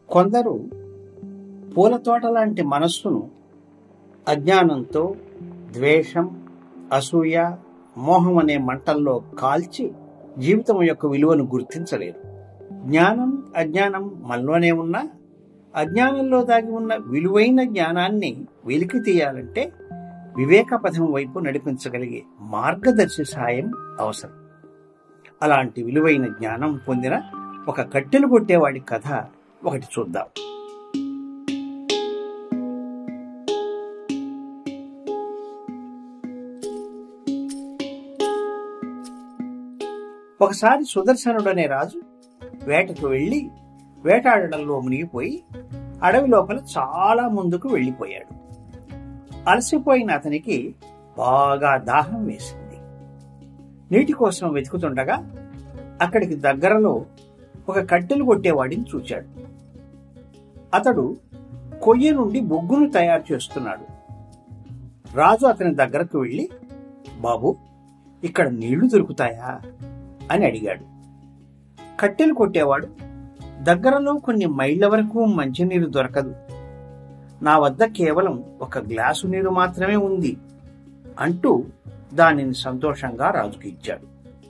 కొందరు పూల తోట లాంటి మనస్సును అజ్ఞానంతో ద్వేషం అసూయ మోహం అనే మంటల్లో కాల్చి జీవితం యొక్క విలువను గుర్తించలేరు జ్ఞానం అజ్ఞానం మనలోనే ఉన్నా అజ్ఞానంలో దాగి ఉన్న విలువైన జ్ఞానాన్ని వెలికి తీయాలంటే వివేక పథం వైపు నడిపించగలిగే మార్గదర్శి సాయం అవసరం అలాంటి విలువైన జ్ఞానం పొందిన ఒక కట్టెలు కొట్టేవాడి కథ ఒకటి చూద్దాం ఒకసారి సుదర్శనుడనే రాజు వేటకు వెళ్లి వేటాడడంలో మునిగిపోయి అడవి లోపల చాలా ముందుకు వెళ్లిపోయాడు అలసిపోయిన అతనికి బాగా దాహం వేసింది నీటి కోసం వెతుకుతుండగా అక్కడికి దగ్గరలో ఒక కట్టెలు కొట్టేవాడిని చూశాడు అతడు కొయ్య నుండి బొగ్గును తయారు చేస్తున్నాడు రాజు అతని దగ్గరకు వెళ్లి బాబు ఇక్కడ నీళ్లు దొరుకుతాయా అని అడిగాడు కట్టెలు కొట్టేవాడు దగ్గరలో కొన్ని మైళ్ళ వరకు మంచినీరు దొరకదు నా వద్ద కేవలం ఒక గ్లాసు నీరు మాత్రమే ఉంది అంటూ దానిని సంతోషంగా రాజుకి ఇచ్చాడు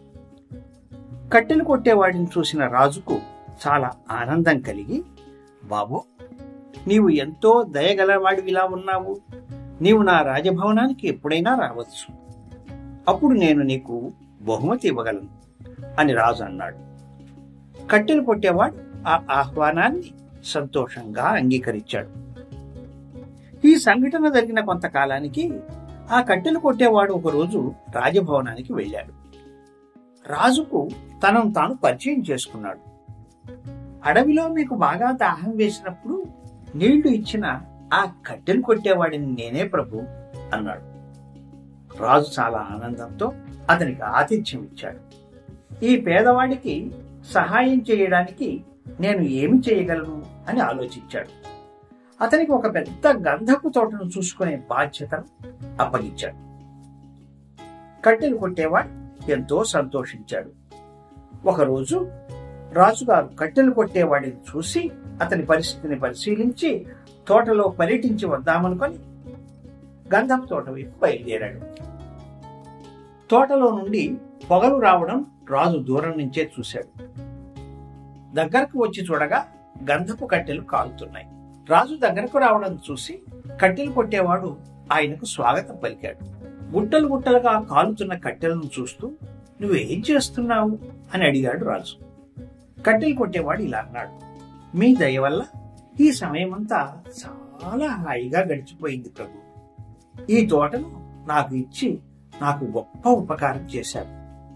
కట్టెలు కొట్టేవాడిని చూసిన రాజుకు చాలా ఆనందం కలిగి బాబు నీవు ఎంతో దయగలవాడివిలా ఉన్నావు నీవు నా రాజభవనానికి ఎప్పుడైనా రావచ్చు అప్పుడు నేను నీకు బహుమతి ఇవ్వగలను అని రాజు అన్నాడు కట్టెలు కొట్టేవాడు ఆ ఆహ్వానాన్ని సంతోషంగా అంగీకరించాడు ఈ సంఘటన జరిగిన కొంతకాలానికి ఆ కట్టెలు కొట్టేవాడు ఒకరోజు రాజభవనానికి వెళ్ళాడు రాజుకు తనను తాను పరిచయం చేసుకున్నాడు అడవిలో మీకు బాగా దాహం వేసినప్పుడు నీళ్లు ఇచ్చిన ఆ కట్టెలు కొట్టేవాడిని నేనే ప్రభు అన్నాడు రాజు చాలా ఆనందంతో అతనికి ఆతిథ్యం ఇచ్చాడు ఈ పేదవాడికి సహాయం చేయడానికి నేను ఏమి చేయగలను అని ఆలోచించాడు అతనికి ఒక పెద్ద గంధపు తోటను చూసుకునే బాధ్యతను అప్పగించాడు కట్టెలు కొట్టేవాడు ఎంతో సంతోషించాడు ఒకరోజు రాజుగారు కట్టెలు కొట్టేవాడిని చూసి అతని పరిస్థితిని పరిశీలించి తోటలో పర్యటించి వద్దామనుకొని గంధపు తోట వైపు బయలుదేరాడు తోటలో నుండి పొగలు రావడం రాజు దూరం నుంచే చూశాడు దగ్గరకు వచ్చి చూడగా గంధపు కట్టెలు కాలుతున్నాయి రాజు దగ్గరకు రావడం చూసి కట్టెలు కొట్టేవాడు ఆయనకు స్వాగతం పలికాడు గుట్టలు గుట్టలుగా కాలుతున్న కట్టెలను చూస్తూ నువ్వేం చేస్తున్నావు అని అడిగాడు రాజు కట్టెలు కొట్టేవాడు ఇలా అన్నాడు మీ దయ వల్ల ఈ సమయమంతా చాలా హాయిగా గడిచిపోయింది ప్రభు ఈ తోటను నాకు ఇచ్చి నాకు గొప్ప ఉపకారం చేశారు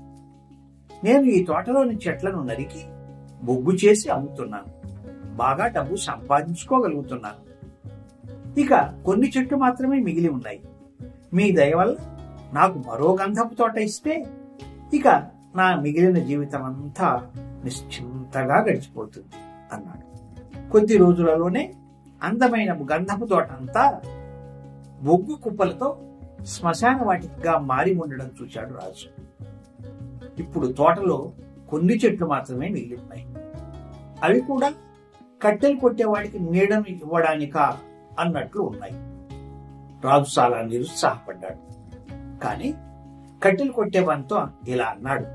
నేను ఈ తోటలోని చెట్లను నరికి బొగ్గు చేసి అమ్ముతున్నాను బాగా డబ్బు సంపాదించుకోగలుగుతున్నాను ఇక కొన్ని చెట్లు మాత్రమే మిగిలి ఉన్నాయి మీ దయ వల్ల నాకు మరో గంధపు తోట ఇస్తే ఇక నా మిగిలిన జీవితం అంతా నిశ్చింతగా గడిచిపోతుంది అన్నాడు కొద్ది రోజులలోనే అందమైన గంధపు తోట అంతా బొగ్గు కుప్పలతో శ్మశాన వాటిగా మారి ఉండడం చూశాడు రాజు ఇప్పుడు తోటలో కొన్ని చెట్లు మాత్రమే మిగిలి ఉన్నాయి అవి కూడా కట్టెలు కొట్టేవాడికి నీడను ఇవ్వడానికా అన్నట్లు ఉన్నాయి రాజు చాలా నిరుత్సాహపడ్డాడు కానీ కట్టెలు కొట్టేవానితో ఇలా అన్నాడు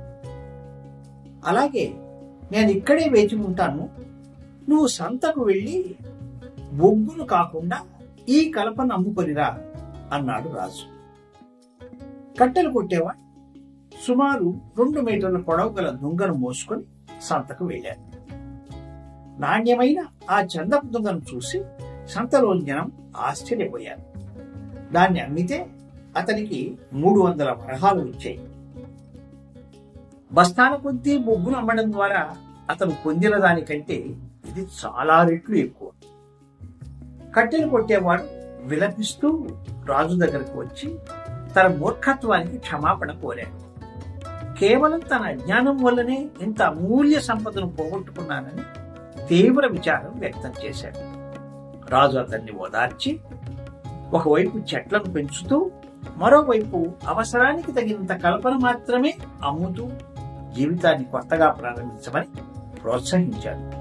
అలాగే నేను ఇక్కడే వేచి ఉంటాను నువ్వు సంతకు వెళ్ళి బొగ్గును కాకుండా ఈ కలపను అమ్ముకొనిరా అన్నాడు రాజు కట్టెలు కొట్టేవాడు సుమారు రెండు మీటర్ల పొడవు గల దుంగను మోసుకొని సంతకు వెళ్ళాడు నాణ్యమైన ఆ చందపు దుంగను చూసి సంతలో జనం ఆశ్చర్యపోయారు దాన్ని అమ్మితే అతనికి మూడు వందల వరహాలు వచ్చాయి బస్తాల కొద్దీ బొగ్గును అమ్మడం ద్వారా అతను పొందిన దానికంటే ఇది చాలా రెట్లు ఎక్కువ కట్టెలు కొట్టేవాడు విలపిస్తూ రాజు దగ్గరకు వచ్చి తన మూర్ఖత్వానికి క్షమాపణ కోరాడు కేవలం తన అజ్ఞానం వల్లనే ఇంత అమూల్య సంపదను పోగొట్టుకున్నానని తీవ్ర విచారం వ్యక్తం చేశాడు రాజు అతన్ని ఓదార్చి ఒకవైపు చెట్లను పెంచుతూ మరోవైపు అవసరానికి తగినంత కల్పన మాత్రమే అమ్ముతూ జీవితాన్ని కొత్తగా ప్రారంభించమని ప్రోత్సహించాడు